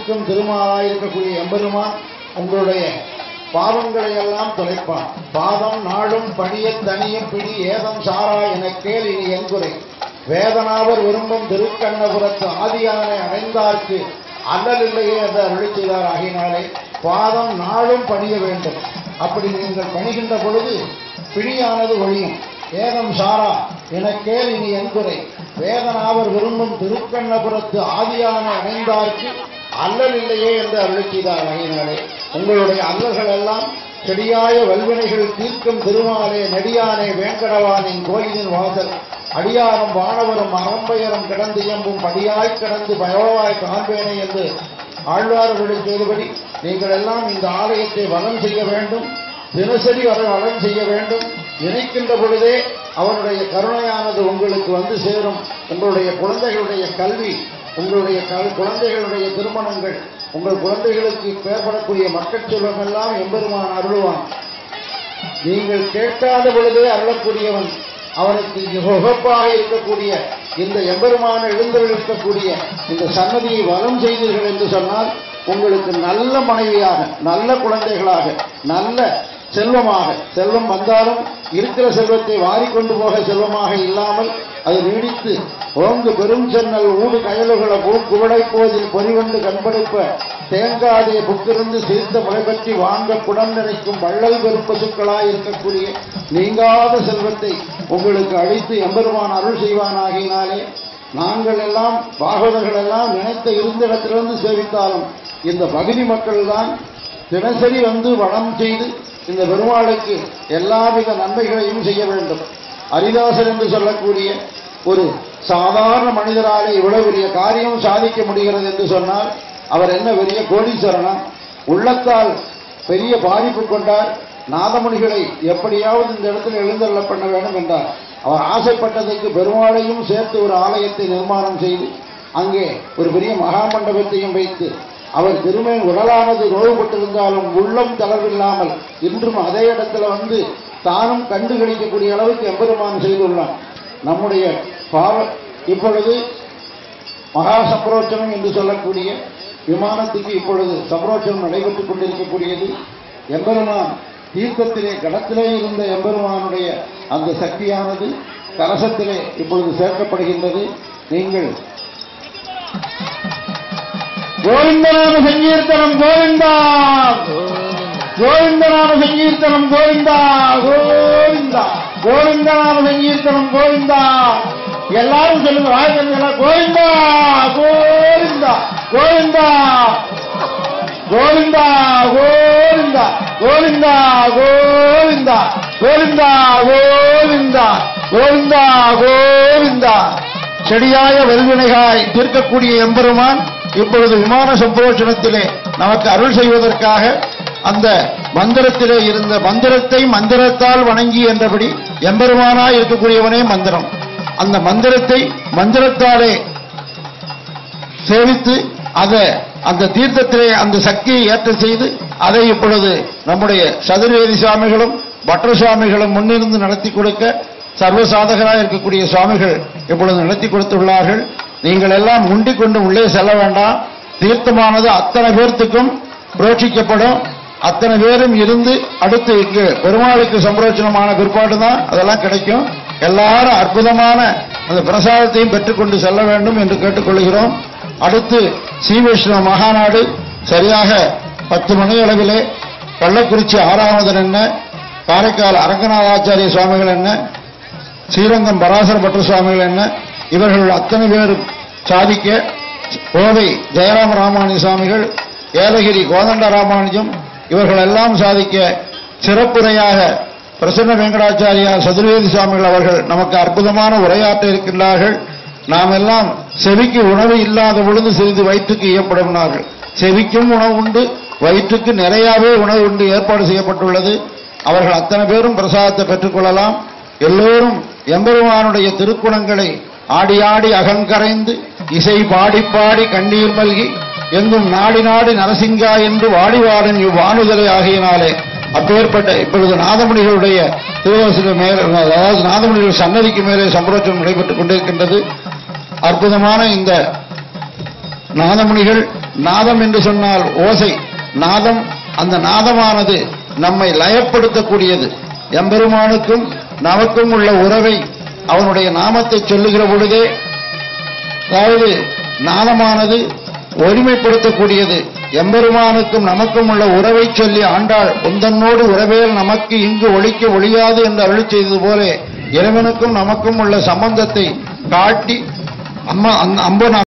தீர்க்கும் திருமாலாயிருக்கக்கூடிய எம்பெருமான் உங்களுடைய பாவங்களை எல்லாம் தொலைப்பான் பாதம் நாடும் பணிய தனியும் பிடி ஏதம் சாரா என கேள் இனி என்குறை வேதனாவர் விரும்பும் திருக்கண்ணபுரத்து ஆதியானை அடைந்தார்க்கு அல்லலில்லையே என்று அருளி செய்தார் ஆகினாலே பாதம் நாளும் பணிய வேண்டும் அப்படி நீங்கள் பணிகின்ற பொழுது பிணியானது ஒழியும் ஏதம் சாரா என கேள் இனி என்குறை வேதனாவர் விரும்பும் திருக்கண்ணபுரத்து ஆதியானை அடைந்தார்க்கு அல்லல் இல்லையே என்று அருளி செய்தார் ஆகினாலே உங்களுடைய அல்லல்கள் எல்லாம் செடியாய வல்வினைகள் தீர்க்கும் திருமாலே நெடியானே வேங்கடவானின் கோயிலின் வாசல் அடியாரும் வானவரும் அறம்பெயரும் கிடந்து இயம்பும் படியாய் கிடந்து பயவாய் காண்பேனே என்று ஆழ்வார்களுடைய செய்தபடி நீங்கள் எல்லாம் இந்த ஆலயத்தை வளம் செய்ய வேண்டும் தினசரி வர வளம் செய்ய வேண்டும் நினைக்கின்ற பொழுதே அவனுடைய கருணையானது உங்களுக்கு வந்து சேரும் உங்களுடைய குழந்தைகளுடைய கல்வி உங்களுடைய கல் குழந்தைகளுடைய திருமணங்கள் உங்கள் குழந்தைகளுக்கு ஏற்படக்கூடிய மக்கள் செல்வம் எல்லாம் எம்பெருமான் அருளுவான் நீங்கள் கேட்காத பொழுதே அருளக்கூடியவன் அவனுக்கு உகப்பாக இருக்கக்கூடிய இந்த எம்பெருமான எழுந்தருளிருக்கக்கூடிய இந்த சன்னதியை வலம் செய்தீர்கள் என்று சொன்னால் உங்களுக்கு நல்ல மனைவியாக நல்ல குழந்தைகளாக நல்ல செல்வமாக செல்வம் வந்தாலும் இருக்கிற செல்வத்தை வாரிக்கொண்டு போக செல்வமாக இல்லாமல் அது நீடித்து ஓங்கு பெரும் சென்னல் ஊடு கயலுகள பூக்குவடை போதில் பொறிவண்டு கண்படுப்ப தேங்காதே புக்கிருந்து சீர்த்த முளை பற்றி வாங்க குடம் நிறைக்கும் வள்ளல் பெரும் பசுக்களாய் இருக்கக்கூடிய நீங்காத செல்வத்தை உங்களுக்கு அளித்து எம்பெருமான் அருள் செய்வானாகினாலே நாங்கள் எல்லாம் பாகவதர்கள் எல்லாம் நினைத்த இருந்த இடத்திலிருந்து சேவித்தாலும் இந்த பகுதி மக்கள் தான் தினசரி வந்து வளம் செய்து இந்த பெருமாளுக்கு எல்லாவித நன்மைகளையும் செய்ய வேண்டும் அரிதாசர் என்று சொல்லக்கூடிய ஒரு சாதாரண மனிதராலே இவ்வளவு பெரிய காரியம் சாதிக்க முடிகிறது என்று சொன்னால் அவர் என்ன பெரிய கோடீஸ்வரனா உள்ளத்தால் பெரிய பாதிப்பு கொண்டார் நாதமுனிகளை எப்படியாவது இந்த இடத்துல எழுந்தருள பண்ண வேண்டும் என்றார் அவர் ஆசைப்பட்டதற்கு பெருமாளையும் சேர்த்து ஒரு ஆலயத்தை நிர்மாணம் செய்து அங்கே ஒரு பெரிய மகாமண்டபத்தையும் வைத்து அவர் திருமேன் உடலானது நோவுபட்டிருந்தாலும் உள்ளம் தளர்வில்லாமல் இன்றும் அதே இடத்துல வந்து தானும் கண்டுகளிக்கக்கூடிய அளவுக்கு எம்பெருமான் செய்துள்ளான் நம்முடைய பாவ இப்பொழுது மகா சப்ரோச்சனம் என்று சொல்லக்கூடிய விமானத்துக்கு இப்பொழுது சப்ரோச்சனம் நடைபெற்றுக் கொண்டிருக்கக்கூடியது எம்பெருமான் தீர்க்கத்திலே கடத்திலே இருந்த எம்பெருமானுடைய அந்த சக்தியானது கலசத்திலே இப்பொழுது சேர்க்கப்படுகின்றது நீங்கள் கோவிந்தநாம சங்கீர்த்தனம் கோவிந்தா கோவிந்தநாம சங்கீர்த்தனம் கோவிந்தா கோவிந்தா கோவிந்தநாம சங்கீர்த்தனம் கோவிந்தா எல்லாரும் சொல்லுங்க வாய்ப்பு கோவிந்தா கோவிந்தா கோவிந்தா கோவிந்தா கோவிந்தா கோவிந்தா கோவிந்தா கோவிந்தா கோவிந்தா கோவிந்தா கோவிந்தா செடியாய வெல்வினைகாய் தீர்க்கக்கூடிய எம்பெருமான் இப்பொழுது விமான சம்போஷணத்திலே நமக்கு அருள் செய்வதற்காக அந்த மந்திரத்திலே இருந்த மந்திரத்தை மந்திரத்தால் வணங்கி என்றபடி எம்பெருமானாய் இருக்கக்கூடியவனே மந்திரம் அந்த மந்திரத்தை மந்திரத்தாலே சேவித்து அதை அந்த தீர்த்தத்திலே அந்த சக்தியை ஏற்ற செய்து அதை இப்பொழுது நம்முடைய சதுர்வேதி சுவாமிகளும் பட்டர சுவாமிகளும் முன்னிருந்து நடத்தி கொடுக்க சர்வசாதகராக இருக்கக்கூடிய சுவாமிகள் இப்பொழுது நடத்தி கொடுத்துள்ளார்கள் நீங்கள் எல்லாம் முண்டிக் கொண்டு உள்ளே செல்ல வேண்டாம் தீர்த்தமானது அத்தனை பேர்த்துக்கும் புரோட்சிக்கப்படும் அத்தனை பேரும் இருந்து அடுத்து இங்கு பெருமாளுக்கு சம்பரோச்சனமான பிற்பாடு தான் அதெல்லாம் கிடைக்கும் எல்லாரும் அற்புதமான அந்த பிரசாதத்தையும் பெற்றுக்கொண்டு செல்ல வேண்டும் என்று கேட்டுக்கொள்கிறோம் அடுத்து ஸ்ரீவைஷ்ணவ மகாநாடு சரியாக பத்து மணி அளவிலே கள்ளக்குறிச்சி ஆறாவதன் என்ன காரைக்கால் அரங்கநாதாச்சாரிய சுவாமிகள் என்ன ஸ்ரீரங்கம் பராசர பட்ட சுவாமிகள் என்ன இவர்கள் அத்தனை பேரும் சாதிக்க கோவை ஜெயராம ராமானுஜ சுவாமிகள் ஏலகிரி கோதண்ட ராமானுஜம் இவர்கள் எல்லாம் சாதிக்க சிறப்புரையாக பிரசன்ன வெங்கடாச்சாரியார் சதுர்வேதி சுவாமிகள் அவர்கள் நமக்கு அற்புதமான உரையாற்ற இருக்கின்றார்கள் நாம் எல்லாம் செவிக்கு உணவு இல்லாத பொழுது சிறிது வயிற்றுக்கு இயப்படுகிறார்கள் செவிக்கும் உணவு உண்டு வயிற்றுக்கு நிறையாவே உணவு உண்டு ஏற்பாடு செய்யப்பட்டுள்ளது அவர்கள் அத்தனை பேரும் பிரசாதத்தை பெற்றுக்கொள்ளலாம் எல்லோரும் எம்பெருமானுடைய திருக்குணங்களை ஆடி ஆடி அகங்கரைந்து இசை பாடி பாடி கண்ணீர் மல்கி எங்கும் நாடி நாடி நரசிங்கா என்று வாடி வாடன் இவ்வாணுதலை ஆகியனாலே அப்பேற்பட்ட இப்பொழுது நாதமணிகளுடைய திருவாசக மேலே அதாவது நாதமணிகள் சன்னதிக்கு மேலே சம்பரோச்சனம் நடைபெற்றுக் கொண்டிருக்கின்றது அற்புதமான இந்த நாதமுனிகள் நாதம் என்று சொன்னால் ஓசை நாதம் அந்த நாதமானது நம்மை லயப்படுத்தக்கூடியது எம்பெருமானுக்கும் நமக்கும் உள்ள உறவை அவனுடைய நாமத்தை சொல்லுகிற பொழுதே அதாவது நாதமானது ஒருமைப்படுத்தக்கூடியது எம்பெருமானுக்கும் நமக்கும் உள்ள உறவை சொல்லி ஆண்டாள் உந்தன்னோடு உறவேல் நமக்கு இங்கு ஒழிக்க ஒழியாது என்று அருள் செய்தது போல இறைவனுக்கும் நமக்கும் உள்ள சம்பந்தத்தை காட்டி அம்மா அந்த அம்பு